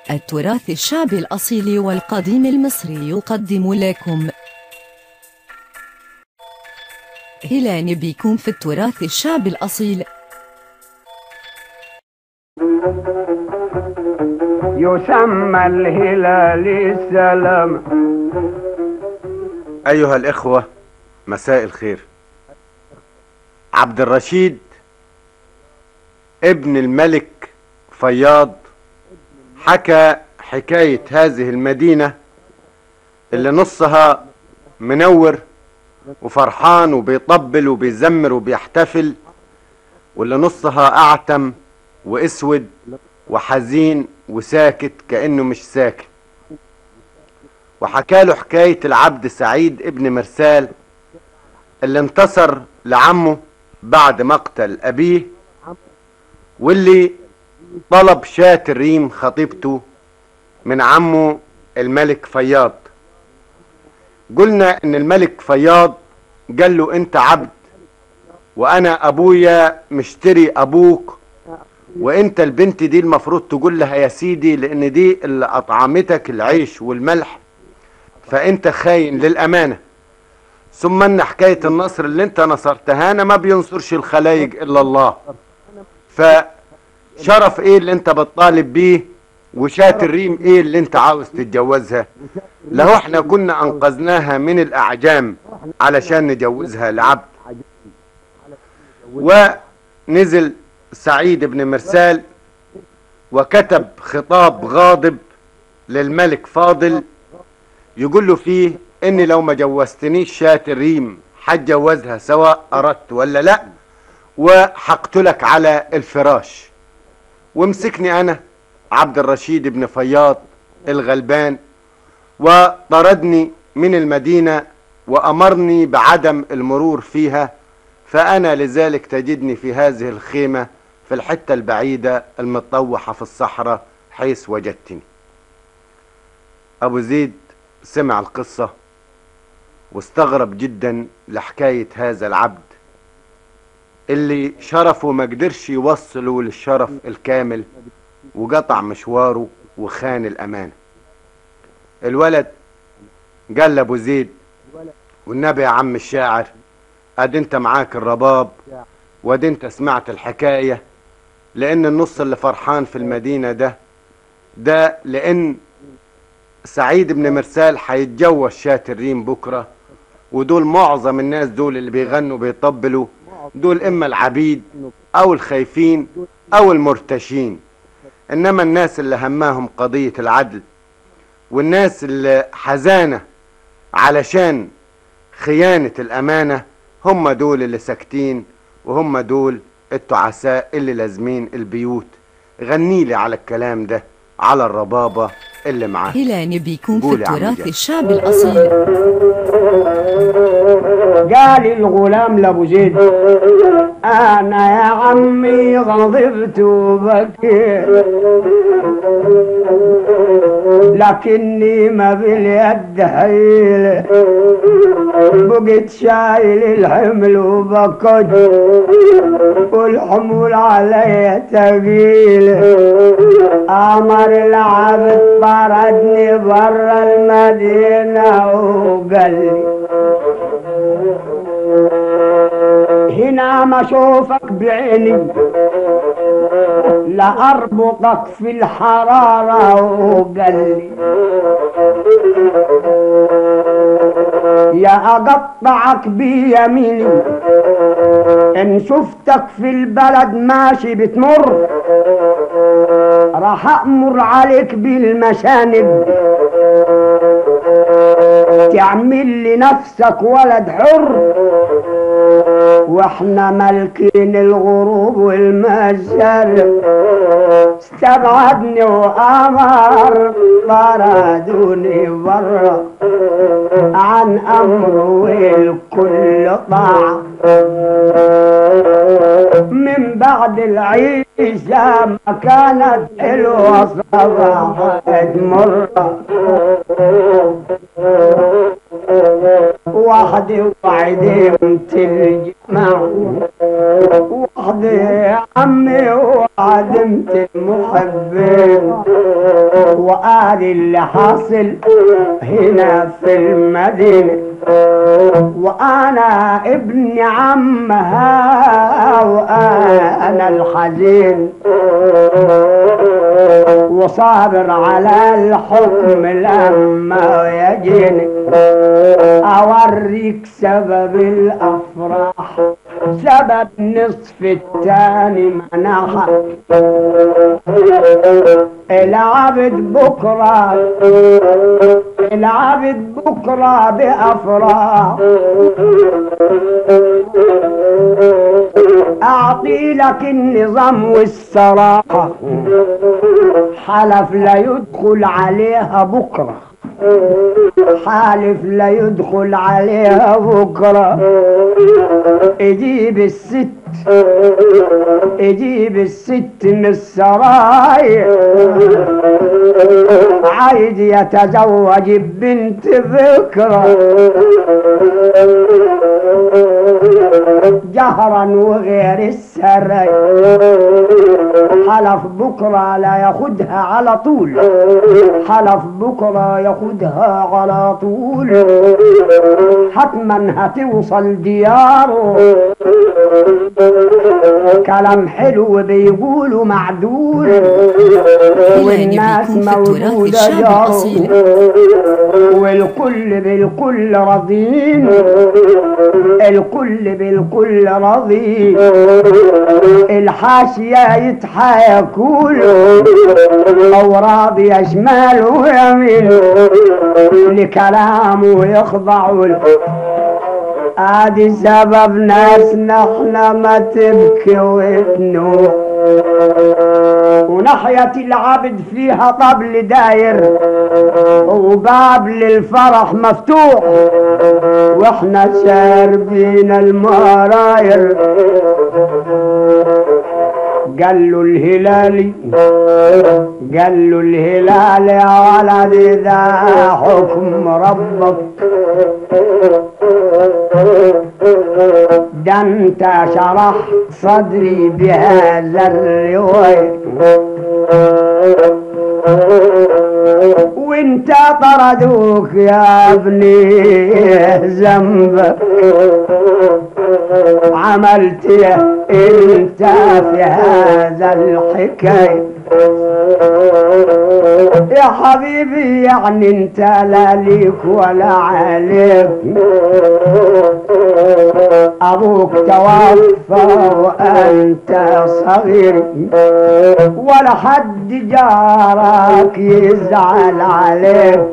التراث الشعبي الأصيل والقديم المصري يقدم لكم هلان بكم في التراث الشعبي الأصيل يسمى الهلال السلام أيها الإخوة مساء الخير عبد الرشيد ابن الملك فياض حكى حكاية هذه المدينة اللي نصها منور وفرحان وبيطبل وبيزمر وبيحتفل واللي نصها أعتم وأسود وحزين وساكت كأنه مش ساكت وحكى له حكاية العبد سعيد ابن مرسال اللي انتصر لعمه بعد مقتل أبيه واللي طلب شاة الريم خطيبته من عمه الملك فياض قلنا ان الملك فياض قال له انت عبد وانا ابويا مشتري ابوك وانت البنت دي المفروض تقول لها يا سيدي لان دي اللي اطعمتك العيش والملح فانت خاين للامانه ثم ان حكايه النصر اللي انت نصرتها انا ما بينصرش الخلايق الا الله فشرف ايه اللي انت بتطالب بيه وشاة الريم ايه اللي انت عاوز تتجوزها لو احنا كنا انقذناها من الاعجام علشان نجوزها لعبد ونزل سعيد بن مرسال وكتب خطاب غاضب للملك فاضل يقول له فيه اني لو ما جوزتنيش شاة الريم حتجوزها سواء اردت ولا لا وحقتلك على الفراش ومسكني انا عبد الرشيد بن فياض الغلبان وطردني من المدينة وأمرني بعدم المرور فيها فأنا لذلك تجدني في هذه الخيمة في الحتة البعيدة المتطوحة في الصحراء حيث وجدتني أبو زيد سمع القصة واستغرب جدا لحكاية هذا العبد اللي شرفه ما قدرش يوصله للشرف الكامل وقطع مشواره وخان الأمانة الولد قال لأبو زيد والنبي يا عم الشاعر ادي انت معاك الرباب وادي انت سمعت الحكاية لان النص اللي فرحان في المدينة ده ده لان سعيد بن مرسال هيتجوز شاة الريم بكرة ودول معظم الناس دول اللي بيغنوا بيطبلوا دول اما العبيد او الخايفين او المرتشين انما الناس اللي هماهم قضية العدل والناس اللي حزانة علشان خيانة الامانة هم دول اللي ساكتين وهم دول التعساء اللي لازمين البيوت غني لي على الكلام ده على الربابة اللي معاه هلان بكم في قول يا عم التراث جاد. الشعبي الأصيل قال الغلام لابو زيد انا يا عمي غضبت وبكيت لكني ما باليد حيل بقيت شايل الحمل وبكت والحمول علي تقيل امر العبد طردني برا المدينه وقال لي هنا ما اشوفك بعيني لأربطك في الحرارة وقال لي يا أقطعك بيميني إن شفتك في البلد ماشي بتمر راح أأمر عليك بالمشانب تعمل لنفسك ولد حر واحنا مالكين الغروب والمشارق استبعدني وامر طردوني برا عن امره والكل طاعة من بعد العيشة ما كانت حلوة صباحت مرة وحدي وعدمت الجمع وحدي يا عمي وعدمت المحبين وقال اللي حاصل هنا في المدينة وأنا ابن عمها وأنا الحزين وصابر على الحكم لما يجيني أوريك سبب الأفراح سبب نصف التاني منحة العبد بكرة العبد بكرة بأفراح أعطي لك النظام والصراحة حلف لا يدخل عليها بكرة حالف لا يدخل عليها بكرة اجيب الست اجيب الست من السراي عايز يتزوج بنت بكرة جهرا وغير السراي حلف بكرة لا ياخدها على طول حلف بكرة ياخدها على طول حتما هتوصل دياره كلام حلو بيقولوا معدول والناس بيكون في التراث موجودة الشعبي جاره الأصيل. والكل بالكل راضين الكل بالكل راضي الحاشية يتحاكول أو راضي شمال ويمين لكلامه يخضعوا له ادي سبب ناس نحنا ما تبكي وتنوح وناحية العبد فيها طبل داير وباب للفرح مفتوح واحنا شاربين المراير قال له الهلالي قال له الهلال يا ولدي ذا حكم ربك ده انت شرحت صدري بهذا الرواية وانت طردوك يا ابني ذنبك عملت إيه انت في هذا الحكاية يا حبيبي يعني انت لا ليك ولا عليك ابوك توفى وانت صغير ولا حد جارك يزعل عليك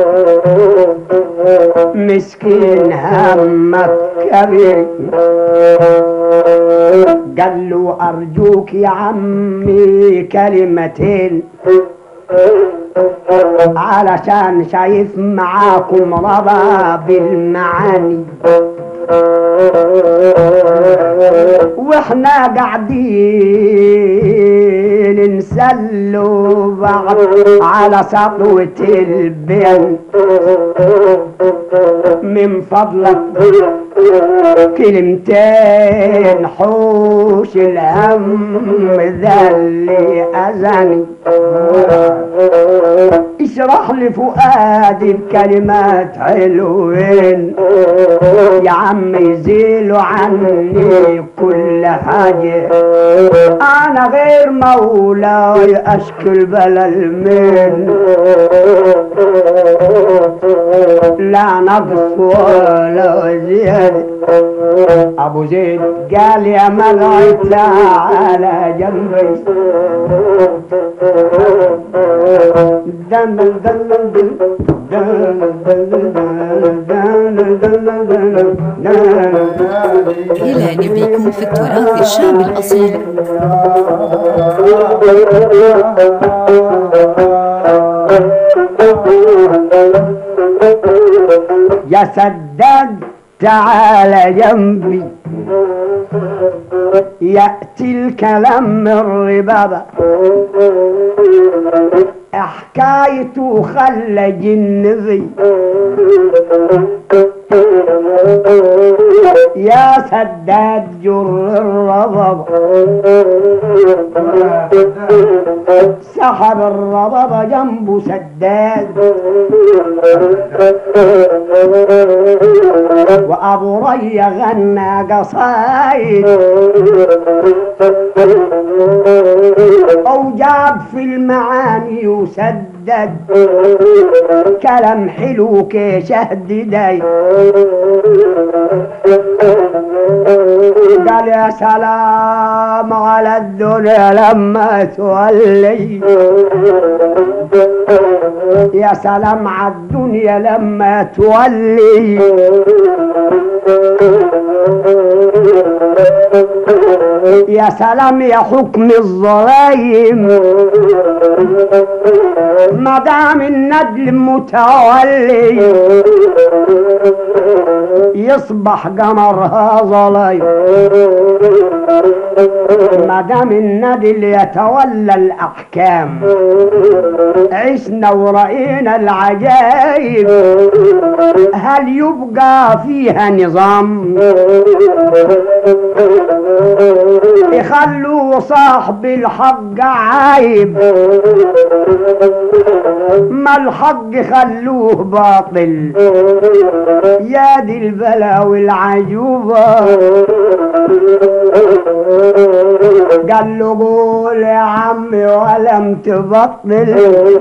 مسكين همك كبير قال له ارجوك يا عمي كلمتين علشان شايف معاكم رضا بالمعاني واحنا قاعدين نسلوا بعض على سطوة البين من فضلك كلمتين حوش الهم ذا اللي أذاني اشرح لي فؤادي بكلمات حلوين يا عم يزيلوا عني كل حاجة أنا غير مولاي أشكي البلل من لا نقص ولا زيادة أبو زيد قال يا ملعي على جنبي دن دن دن دن هلال بيكون في التراث الشعبي الأصيل يا سداد تعال جنبي يأتي الكلام من ربابة حكايته خلى جنبي يا سداد جر الربب سحب الربب جنبه سداد وابو ري غنى قصايد او جاب في المعاني وسدد كلام حلو كشهد داي قال يا سلام على الدنيا لما تولي يا سلام على الدنيا لما تولي يا سلام يا حكم الظلايم ما دام الندل متولي يصبح قمرها ظلايم ما دام الندل يتولى الاحكام عشنا ورأينا العجايب هل يبقى فيها نظام يخلوا صاحب الحق عايب ما الحق خلوه باطل يا دي البلا والعجوبة قال له قول يا عمي ولم تبطل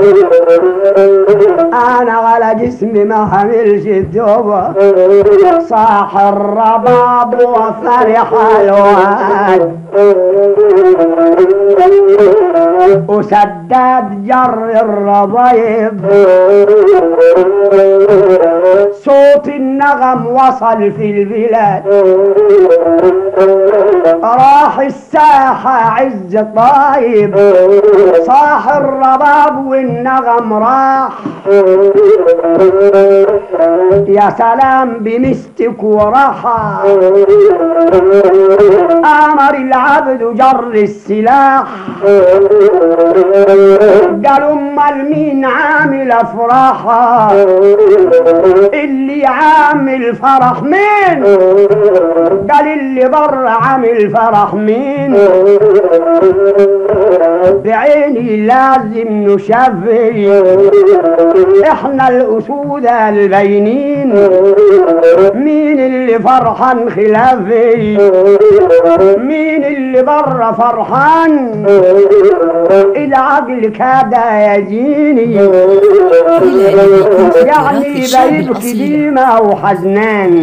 انا على جسمي ما حملش توبة صاح الرباب وفرح الواد وسداد جر الرضيب صوت النغم وصل في البلاد راح الساحة عز طايب صاح الرباب والنغم راح يا سلام بمستك ورحى امر العبد جر السلاح قال امال مين عامل افراحها اللي عامل فرح مين قال اللي بره عامل فرح مين بعيني لازم نشفي احنا الاسود البينين مين اللي فرحان خلافي مين اللي بره فرحان العقل كاد يجيني يعني بيبكي ديما وحزنان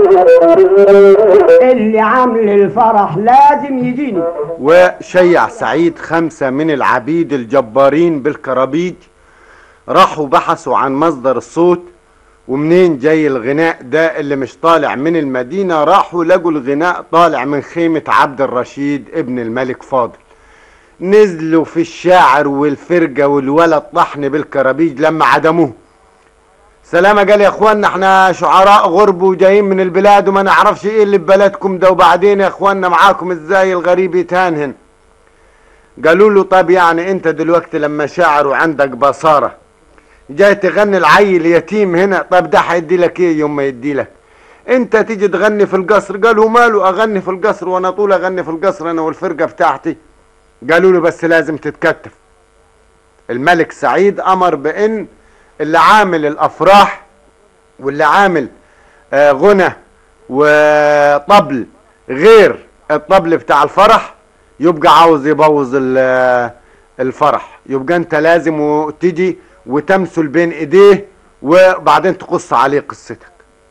اللي عامل الفرح لازم يجيني وشيع سعيد خمسة من العبيد الجبارين بالكرابيج راحوا بحثوا عن مصدر الصوت ومنين جاي الغناء ده اللي مش طالع من المدينة راحوا لقوا الغناء طالع من خيمة عبد الرشيد ابن الملك فاضل نزلوا في الشاعر والفرقة والولد طحن بالكرابيج لما عدموه سلامة قال يا اخوانا احنا شعراء غرب وجايين من البلاد وما نعرفش ايه اللي ببلدكم ده وبعدين يا اخوانا معاكم ازاي الغريب يتهنهن قالوا له طب يعني انت دلوقتي لما شاعر وعندك بصارة جاي تغني العيل يتيم هنا طب ده هيدي لك ايه يوم ما يدي لك انت تيجي تغني في القصر قالوا ماله اغني في القصر وانا طول اغني في القصر انا والفرقة بتاعتي قالوا له بس لازم تتكتف الملك سعيد امر بان اللي عامل الافراح واللي عامل آه غنى وطبل غير الطبل بتاع الفرح يبقى عاوز يبوظ ال- الفرح يبقى انت لازم تيجي وتمثل بين ايديه وبعدين تقص عليه قصتك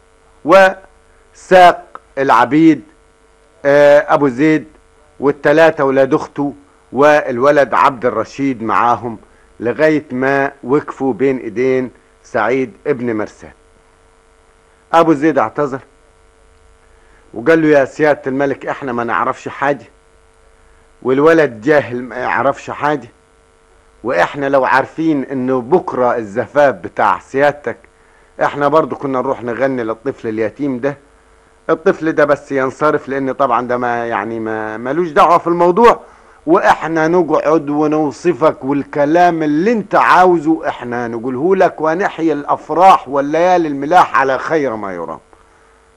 وساق العبيد آه ابو زيد والتلاتة ولاد اخته والولد عبد الرشيد معاهم لغاية ما وقفوا بين ايدين سعيد ابن مرسان ابو زيد اعتذر وقال له يا سيادة الملك احنا ما نعرفش حاجة والولد جاهل ما يعرفش حاجة واحنا لو عارفين انه بكرة الزفاف بتاع سيادتك احنا برضو كنا نروح نغني للطفل اليتيم ده الطفل ده بس ينصرف لان طبعا ده ما يعني ما ملوش دعوة في الموضوع واحنا نقعد ونوصفك والكلام اللي انت عاوزه احنا نقوله لك ونحيي الافراح والليالي الملاح على خير ما يرام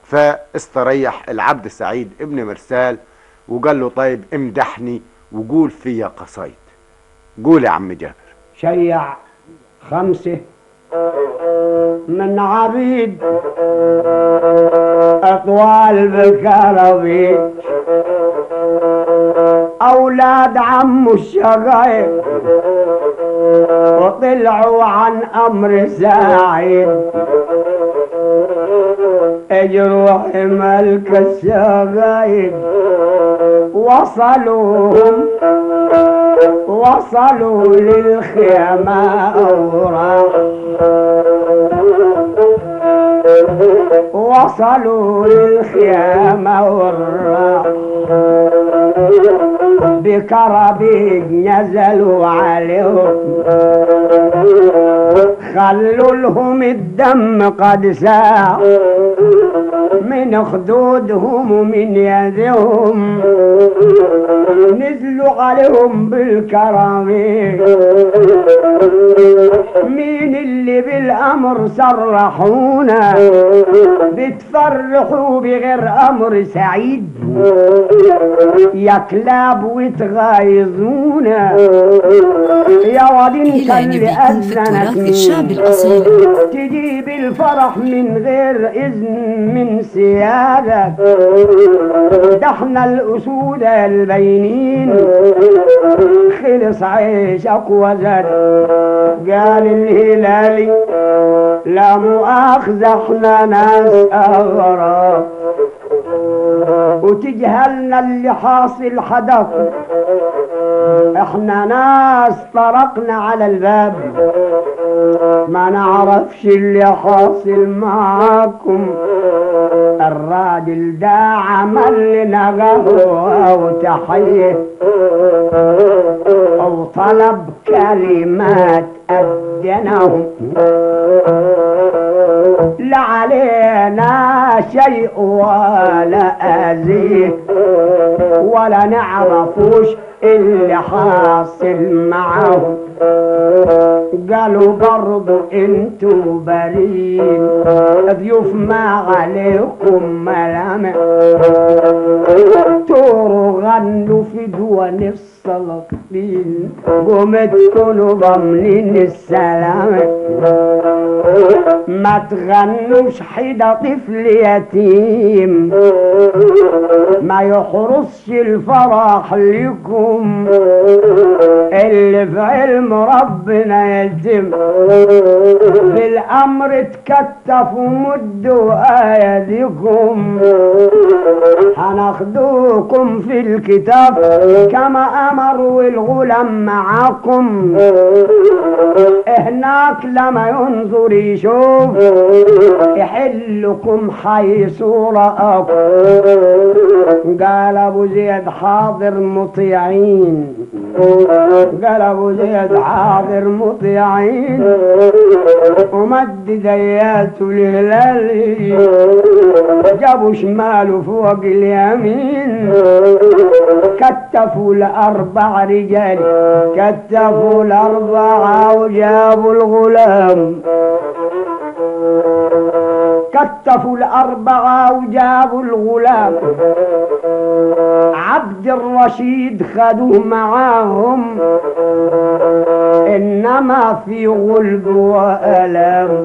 فاستريح العبد سعيد ابن مرسال وقال له طيب امدحني وقول فيا قصايد قول يا عم جابر شيع خمسة من عبيد أطوال بكربيج أولاد عم الشقايق وطلعوا عن أمر سعيد اجروح ملك الشقايق وصلوهم وصلوا للخيمة أوراق وصلوا للخيمة والراق بكربيج نزلوا عليهم خلوا لهم الدم قد ساع من خدودهم ومن يدهم نزلوا عليهم بالكراميل مين اللي بالامر صرحونا بتفرحوا بغير امر سعيد يا كلاب وتغايظونا يا واد انت إلى اللي نبيكم في اذنك التراث الشعب مين الأصيل تجيب الفرح من غير إذن من سيادك ده احنا الأسود البينين خلص عيشك وزاد قال الهلالي لا مؤاخذة احنا ناس أغراب وتجهلنا اللي حاصل حدكم احنا ناس طرقنا على الباب ما نعرفش اللي حاصل معاكم الراجل ده عمل لنا قهوة وتحية أو طلب كلمات أدناهم لا علينا شيء ولا أذيه ولا نعرفوش اللي حاصل معاهم قالوا برضو انتوا بريء ضيوف ما عليكم ملامح توروا غنوا في دوان السلاطين قومت تكونوا ضامنين السلامة ما تغنوش حدا طفل يتيم ما يحرصش الفرح لكم اللي في علم ربنا يتم بالامر تكتفوا مدوا ايديكم هناخدوكم في الكتاب كما امروا الغلام معاكم هناك لما ينظر يشوف يحلكم حيث رأكم قال ابو زيد حاضر مطيعين قال ابو زيد حاضر مطيعين ومد دياته الهلالي جابوا شماله فوق اليمين كتفوا الاربع رجال كتفوا الاربعه وجابوا الغلام كتفوا الأربعة وجابوا الغلام عبد الرشيد خدوه معاهم إنما في غلب وألم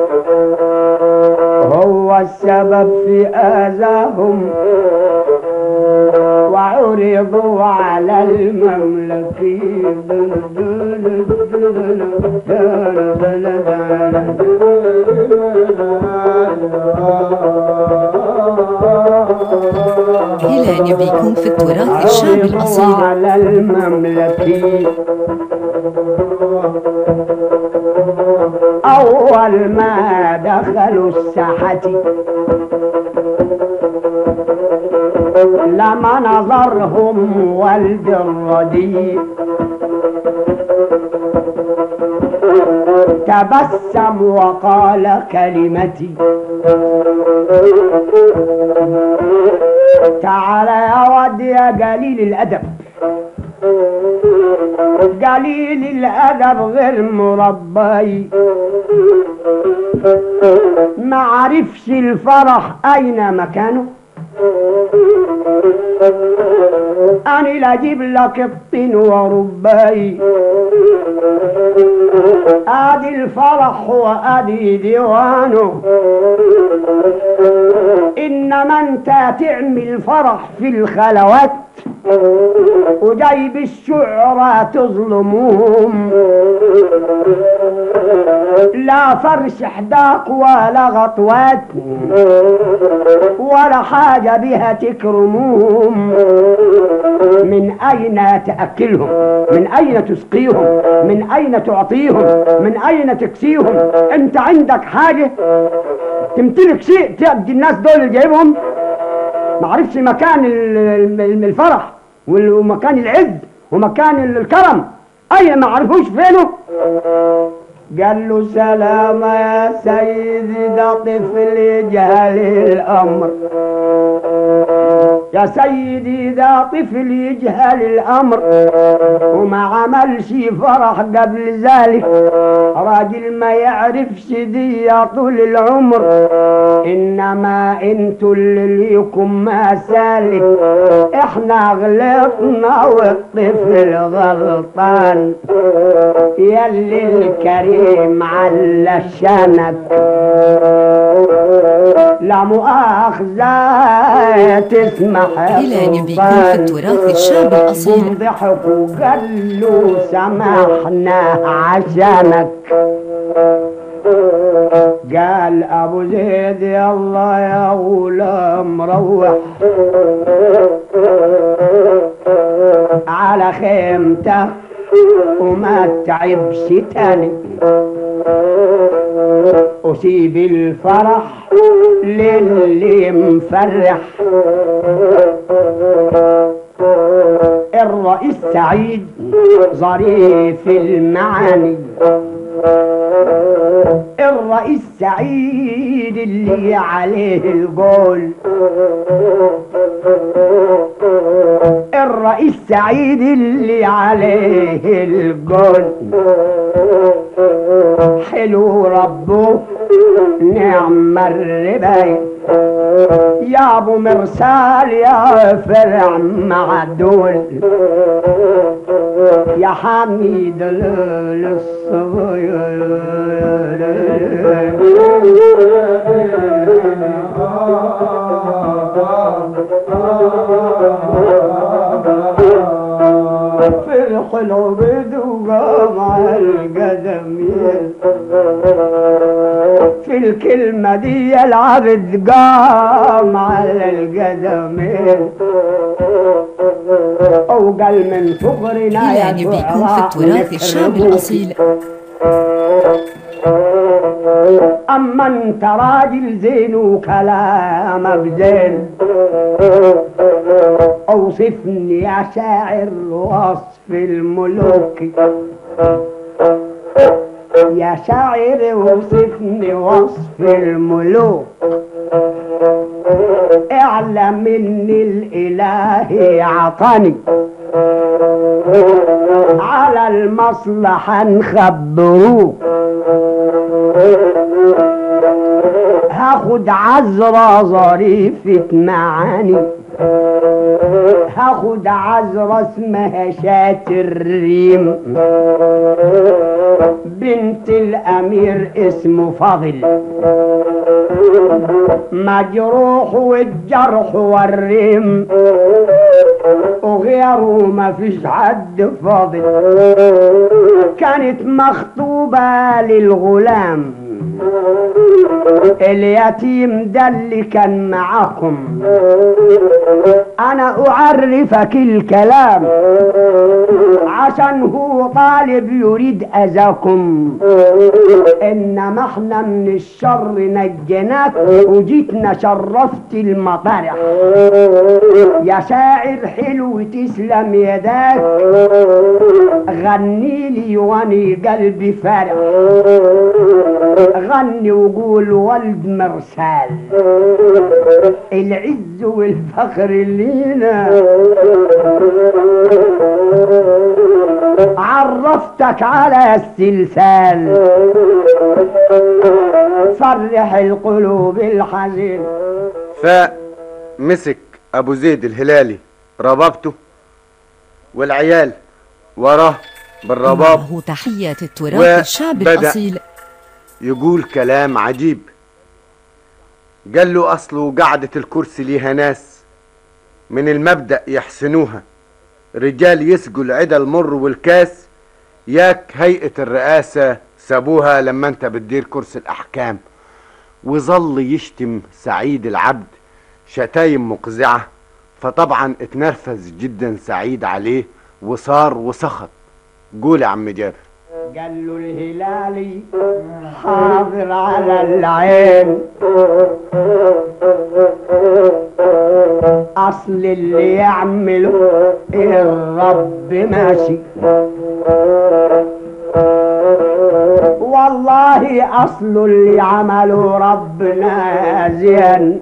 هو السبب في آذاهم وعرضوا على المملكين إلى نبيكم في التراث الشعب عرضوا الأصيل على المملكين أول ما دخلوا الساحة لما نظرهم والد الرديء تبسم وقال كلمتي تعال يا ود يا قليل الأدب قليل الأدب غير مربي ما عرفش الفرح اين مكانه أنا لا أجيب لك الطين ورباي آدي الفرح وآدي ديوانه إنما أنت تعمل فرح في الخلوات وجايب الشعراء تظلموهم لا فرش حداق ولا غطوات ولا حاجة بها تكرموهم من أين تأكلهم من أين تسقيهم من أين تعطيهم من أين تكسيهم أنت عندك حاجة تمتلك شيء تأدي الناس دول اللي جايبهم ما عرفش مكان ال- ال- الفرح وال- ومكان العز ومكان الكرم أي ما عرفوش فينه قال له سلام يا سيدي ده طفل يجهل الأمر يا سيدي ده طفل يجهل الأمر وما عملش فرح قبل ذلك راجل ما يعرفش دي طول العمر إنما انتوا اللي ليكم ما سالك احنا غلطنا والطفل غلطان يلي الكريم على شانك لا مؤاخذة تسمح إلى أن بيكون في التراث الشعب الأصيل ضحك وقال له سمحنا عشانك قال ابو زيد يلا يا غلام روح على خيمتك وما تعبش تاني وسيب الفرح للي مفرح الرئيس سعيد ظريف المعاني الرئيس سعيد اللي عليه القول الرئيس سعيد اللي عليه القول حلو ربه نعم الرباية يا ابو مرسال يا فرع مع دول يا حميد في القلوب دوقا القدم في الكلمة دي العبد قام على القدمين أو قال من فقرنا إلى أن بيكون في التراث الشعب الأصيل أما أنت راجل زين وكلامك زين أوصفني يا شاعر وصف الملوك يا شاعر اوصفني وصف الملوك اعلم ان الاله عطاني على المصلحة نخبروك هاخد عذرة ظريفة معاني هاخد عذرة اسمها شاتر ريم بنت الامير اسمه فاضل مجروح والجرح والريم وغيره ما فيش حد فاضل كانت مخطوبة للغلام اليتيم ده اللي كان معاكم انا اعرفك الكلام عشان هو طالب يريد اذاكم انما احنا من الشر نجيناك وجيتنا شرفت المطارح يا شاعر حلو تسلم يداك غني لي واني قلبي فرح غني وقول ولد مرسال العز والفخر لينا عرفتك على السلسال صرح القلوب الحزين فمسك ابو زيد الهلالي ربابته والعيال وراه بالرباب معه تحيات التراث الشعب وبدأ الأصيل يقول كلام عجيب قال له اصله قعدة الكرسي ليها ناس من المبدأ يحسنوها رجال يسقوا العدا المر والكاس ياك هيئة الرئاسة سابوها لما انت بتدير كرسي الاحكام وظل يشتم سعيد العبد شتايم مقزعة فطبعا اتنرفز جدا سعيد عليه وصار وسخط قول يا عم جابر قال له الهلالي حاضر على العين اصل اللي يعمله الرب ماشي والله اصل اللي عمله ربنا زين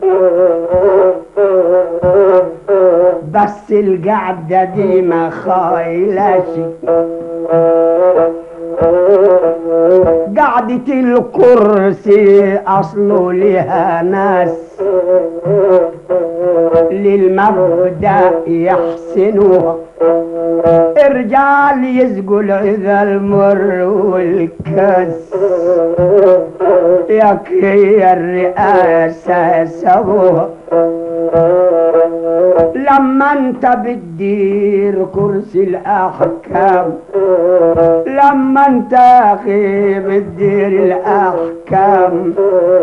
بس القعده دي ما خايلش قعدة الكرسي أصله لها ناس للمبدأ يحسنوها الرجال يسقوا العذا المر والكس ياك هي الرئاسة سووها لما انت بتدير كرسي الاحكام لما انت يا اخي بتدير الاحكام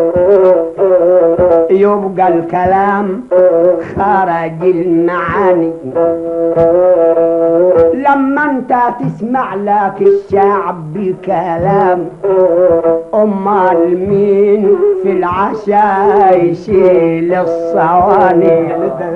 يبقى الكلام خرج المعاني لما انت تسمع لك الشعب بكلام امال مين في العشاء يشيل الصواني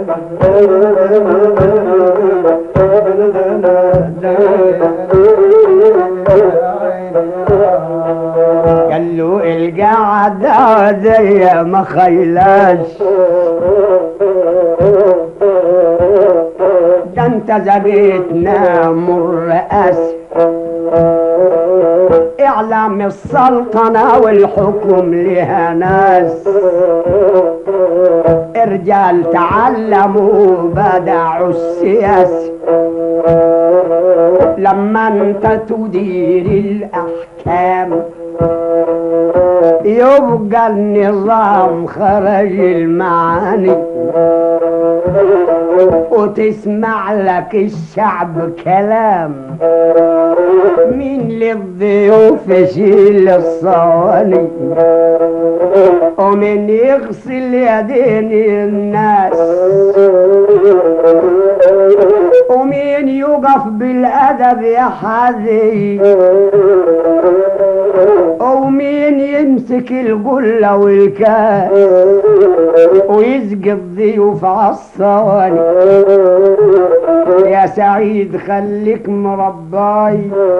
قال له القعدة زي ما خيلاش ده انت زبيتنا مر اسف اعلام السلطنة والحكم لها ناس رجال تعلموا بدعوا السياسة لما انت تدير الاحكام يبقى النظام خرج المعاني وتسمع لك الشعب كلام مين للضيوف يشيل الصواني ومن يغسل يدين الناس ومين يقف بالادب يا حذي ومين يمسك القلة والكاس ويسقي الضيوف عالصواني يا سعيد خليك مرباي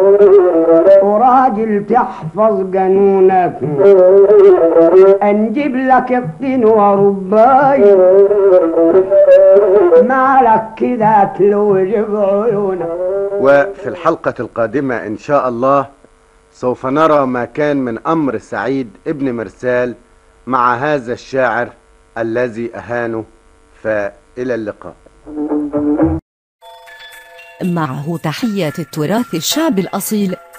وراجل تحفظ قانونك انجيب لك الطين ورباي مالك كده تلوجب عيونك وفي الحلقة القادمة إن شاء الله سوف نرى ما كان من أمر سعيد ابن مرسال مع هذا الشاعر الذي أهانه فإلى اللقاء معه تحيات التراث الشعب الأصيل